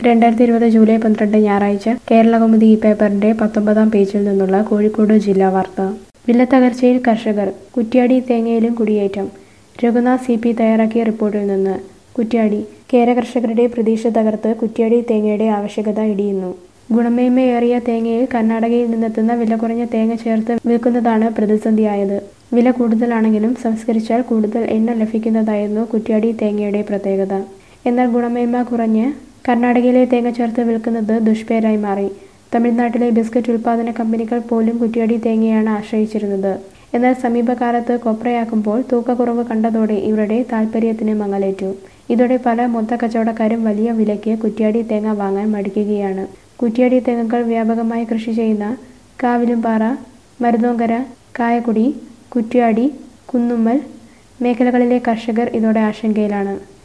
രണ്ടായിരത്തി ഇരുപത് ജൂലൈ പന്ത്രണ്ട് ഞായറാഴ്ച കേരളകൗമുദി ഈ പേപ്പറിന്റെ പത്തൊമ്പതാം പേജിൽ നിന്നുള്ള കോഴിക്കോട് ജില്ലാ വാർത്ത വിലത്തകർച്ചയിൽ കർഷകർ കുറ്റ്യാടി തേങ്ങയിലും കുടിയേറ്റം രഘുനാഥ് സി പി തയ്യാറാക്കിയ റിപ്പോർട്ടിൽ നിന്ന് കുറ്റ്യാടി കേര കർഷകരുടെ പ്രതീക്ഷ തകർത്ത് കുറ്റ്യാടി തേങ്ങയുടെ ആവശ്യകത ഇടിയുന്നു ഗുണമേന്മയേറിയ തേങ്ങയിൽ കർണാടകയിൽ നിന്നെത്തുന്ന വില കുറഞ്ഞ തേങ്ങ ചേർത്ത് വിൽക്കുന്നതാണ് പ്രതിസന്ധിയായത് വില കൂടുതലാണെങ്കിലും സംസ്കരിച്ചാൽ കൂടുതൽ എണ്ണ ലഭിക്കുന്നതായിരുന്നു കുറ്റ്യാടി തേങ്ങയുടെ പ്രത്യേകത എന്നാൽ ഗുണമേന്മ കുറഞ്ഞ് കർണാടകയിലെ തേങ്ങ ചേർത്ത് വിൽക്കുന്നത് ദുഷ്പേരായി മാറി തമിഴ്നാട്ടിലെ ബിസ്ക്കറ്റ് ഉൽപ്പാദന കമ്പനികൾ പോലും കുറ്റ്യാടി തേങ്ങയാണ് ആശ്രയിച്ചിരുന്നത് എന്നാൽ സമീപകാലത്ത് കൊപ്രയാക്കുമ്പോൾ തൂക്കക്കുറവ് കണ്ടതോടെ ഇവരുടെ താൽപ്പര്യത്തിന് മങ്ങലേറ്റു ഇതോടെ പല മൊത്ത കച്ചവടക്കാരും വലിയ വിലയ്ക്ക് കുറ്റ്യാടി തേങ്ങ വാങ്ങാൻ മടിക്കുകയാണ് കുറ്റ്യാടി തെങ്ങുകൾ വ്യാപകമായി കൃഷി ചെയ്യുന്ന കാവിലുംപാറ മരുതോങ്കര കായക്കുടി കുറ്റ്യാടി കുന്നുമ്മൽ മേഖലകളിലെ കർഷകർ ഇതോടെ ആശങ്കയിലാണ്